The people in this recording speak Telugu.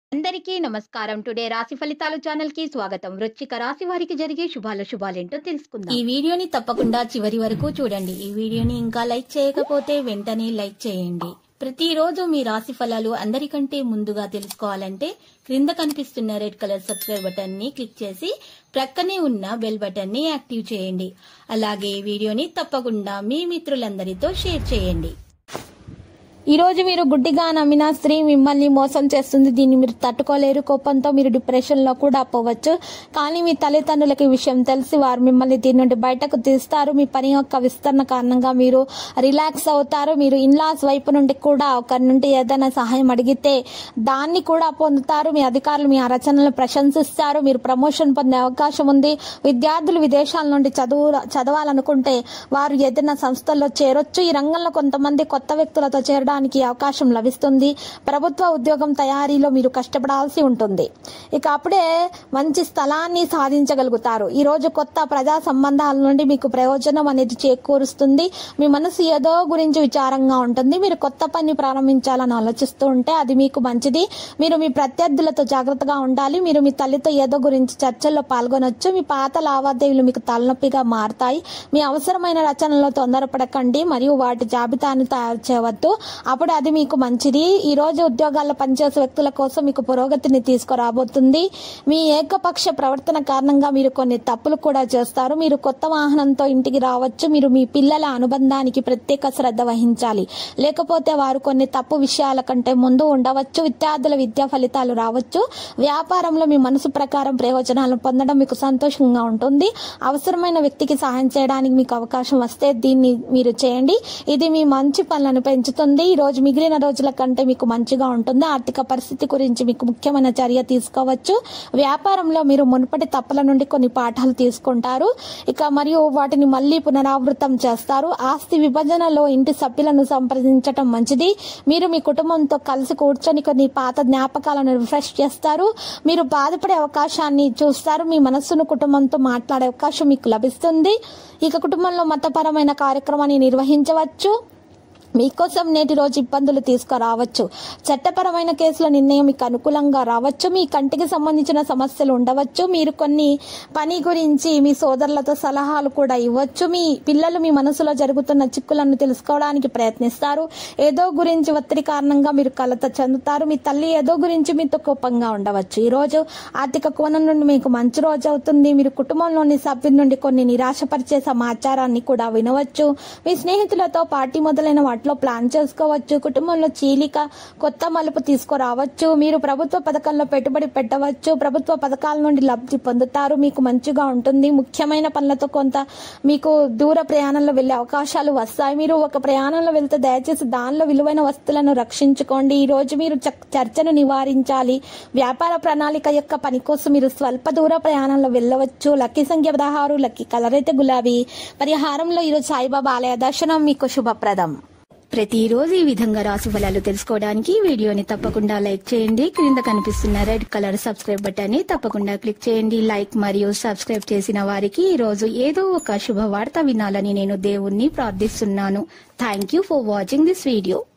అందరికీ నమస్కారం టుడే రాశి ఫలితాలు ఛానల్ కి స్వాగతం వృశ్చిక రాశి వారికి జరిగే శుభాల శుభాలేంటో తెలుసుకుందాం ఈ వీడియోని తప్పకుండా చివరి వరకు చూడండి ఈ వీడియోని ఇంకా లైక్ చేయకపోతే వెంటనే లైక్ చేయండి ప్రతిరోజు మీ రాశి ఫలాలు అందరికంటే ముందుగా తెలుసుకోవాలంటే క్రింద కనిపిస్తున్న రెడ్ కలర్ సబ్స్క్రైబ్ బటన్ ని క్లిక్ చేసి ప్రక్కనే ఉన్న బెల్ బటన్ ని యాక్టివ్ చేయండి అలాగే ఈ వీడియోని తప్పకుండా మీ మిత్రులందరితో షేర్ చేయండి ఈ రోజు మీరు గుడ్డిగా నమ్మిన స్త్రీ మిమ్మల్ని మోసం చేస్తుంది దీన్ని మీరు తట్టుకోలేరు కోపంతో మీరు డిప్రెషన్ లో కూడా పోవచ్చు కానీ మీ తల్లిదండ్రులకి ఈ విషయం తెలిసి వారు మిమ్మల్ని దీని నుండి బయటకు తీస్తారు మీ పని యొక్క విస్తరణ కారణంగా మీరు రిలాక్స్ అవుతారు మీరు ఇన్లాస్ వైపు నుండి కూడా ఒకరి నుండి ఏదైనా సహాయం అడిగితే దాన్ని కూడా పొందుతారు మీ అధికారులు మీ రచనలను ప్రశంసిస్తారు మీరు ప్రమోషన్ పొందే అవకాశం ఉంది విద్యార్థులు విదేశాల నుండి చదువు చదవాలనుకుంటే వారు ఏదైనా సంస్థల్లో చేరొచ్చు ఈ రంగంలో కొంతమంది కొత్త వ్యక్తులతో చేరడానికి అవకాశం లభిస్తుంది ప్రభుత్వ ఉద్యోగం తయారీలో మీరు కష్టపడాల్సి ఉంటుంది ఇక అప్పుడే మంచి స్థలాన్ని సాధించగలుగుతారు ఈ రోజు కొత్త ప్రజా సంబంధాల నుండి మీకు ప్రయోజనం అనేది చేకూరుస్తుంది మీ మనసు ఏదో గురించి విచారంగా ఉంటుంది మీరు కొత్త పని ప్రారంభించాలని ఆలోచిస్తూ ఉంటే అది మీకు మంచిది మీరు మీ ప్రత్యర్థులతో జాగ్రత్తగా ఉండాలి మీరు మీ తల్లితో ఏదో గురించి చర్చల్లో పాల్గొనొచ్చు మీ పాత లావాదేవీలు మీకు తలనొప్పిగా మారతాయి మీ అవసరమైన రచనలో తొందరపడకండి మరియు వాటి జాబితాను తయారు చేయవద్దు అప్పుడు అది మీకు మంచిది ఈ రోజు ఉద్యోగాల్లో పనిచేసే వ్యక్తుల కోసం మీకు పురోగతిని తీసుకురాబోతుంది మీ ఏకపక్ష ప్రవర్తన కారణంగా మీరు కొన్ని తప్పులు కూడా చేస్తారు మీరు కొత్త వాహనంతో ఇంటికి రావచ్చు మీరు మీ పిల్లల అనుబంధానికి ప్రత్యేక శ్రద్ధ వహించాలి లేకపోతే వారు కొన్ని తప్పు విషయాల కంటే ముందు ఉండవచ్చు విద్యార్థుల విద్యా ఫలితాలు రావచ్చు వ్యాపారంలో మీ మనసు ప్రకారం ప్రయోజనాలను పొందడం మీకు సంతోషంగా ఉంటుంది అవసరమైన వ్యక్తికి సహాయం చేయడానికి మీకు అవకాశం వస్తే దీన్ని మీరు చేయండి ఇది మీ మంచి పనులను పెంచుతుంది ఈ రోజు మిగిలిన రోజుల కంటే మీకు మంచిగా ఉంటుంది ఆర్థిక పరిస్థితి గురించి మీకు ముఖ్యమైన చర్య తీసుకోవచ్చు వ్యాపారంలో మీరు మునుపటి తప్పుల నుండి కొన్ని పాఠాలు తీసుకుంటారు ఇక మరియు వాటిని మళ్ళీ పునరావృతం చేస్తారు ఆస్తి విభజనలో ఇంటి సభ్యులను సంప్రదించడం మంచిది మీరు మీ కుటుంబంతో కలిసి కూర్చొని కొన్ని పాత జ్ఞాపకాలను రిఫ్రెష్ చేస్తారు మీరు బాధపడే అవకాశాన్ని చూస్తారు మీ మనస్సును కుటుంబంతో మాట్లాడే అవకాశం మీకు లభిస్తుంది ఇక కుటుంబంలో మతపరమైన కార్యక్రమాన్ని నిర్వహించవచ్చు మీకోసం నేటి రోజు ఇబ్బందులు తీసుకురావచ్చు చట్టపరమైన కేసుల నిర్ణయం మీకు అనుకూలంగా రావచ్చు మీ కంటికి సంబంధించిన సమస్యలు ఉండవచ్చు మీరు కొన్ని పని గురించి మీ సోదరులతో సలహాలు కూడా ఇవ్వచ్చు మీ పిల్లలు మీ మనసులో జరుగుతున్న చిక్కులను తెలుసుకోవడానికి ప్రయత్నిస్తారు ఏదో గురించి ఒత్తిడి కారణంగా మీరు కలత చెందుతారు మీ తల్లి ఏదో గురించి మీతో కోపంగా ఉండవచ్చు ఈ రోజు ఆర్థిక కోణం నుండి మీకు మంచి రోజు అవుతుంది మీరు కుటుంబంలోని సభ్యుల నుండి కొన్ని నిరాశపరిచే సమాచారాన్ని కూడా వినవచ్చు మీ స్నేహితులతో పార్టీ మొదలైన వాటిలో ప్లాన్ చేసుకోవచ్చు కుటుంబంలో చీలిక కొత్త మలుపు తీసుకురావచ్చు మీరు ప్రభుత్వ పథకాల్లో పెట్టుబడి పెట్టవచ్చు ప్రభుత్వ పథకాల నుండి లబ్ధి పొందుతారు మీకు మంచిగా ఉంటుంది ముఖ్యమైన పనులతో కొంత మీకు దూర ప్రయాణంలో వెళ్లే అవకాశాలు వస్తాయి మీరు ఒక ప్రయాణంలో వెళ్తే దయచేసి దానిలో విలువైన వస్తువులను రక్షించుకోండి ఈ రోజు మీరు చ- చర్చను నివారించాలి వ్యాపార ప్రణాళిక యొక్క పని కోసం మీరు స్వల్ప దూర ప్రయాణంలో వెళ్ళవచ్చు లక్కీ సంఖ్య పదహారు లక్కీ కలర్ అయితే గులాబీ పరిహారంలో ఈరోజు సాయిబాబా ఆలయ దర్శనం మీకు శుభప్రదం ప్రతిరోజు ఈ విధంగా రాశి ఫలాలు తెలుసుకోవడానికి ఈ వీడియోని తప్పకుండా లైక్ చేయండి క్రింద కనిపిస్తున్న రెడ్ కలర్ సబ్స్క్రైబ్ బటన్ ని తప్పకుండా క్లిక్ చేయండి లైక్ మరియు సబ్స్క్రైబ్ చేసిన వారికి ఈ రోజు ఏదో ఒక శుభవార్త వినాలని నేను దేవుణ్ణి ప్రార్థిస్తున్నాను thank you for watching this video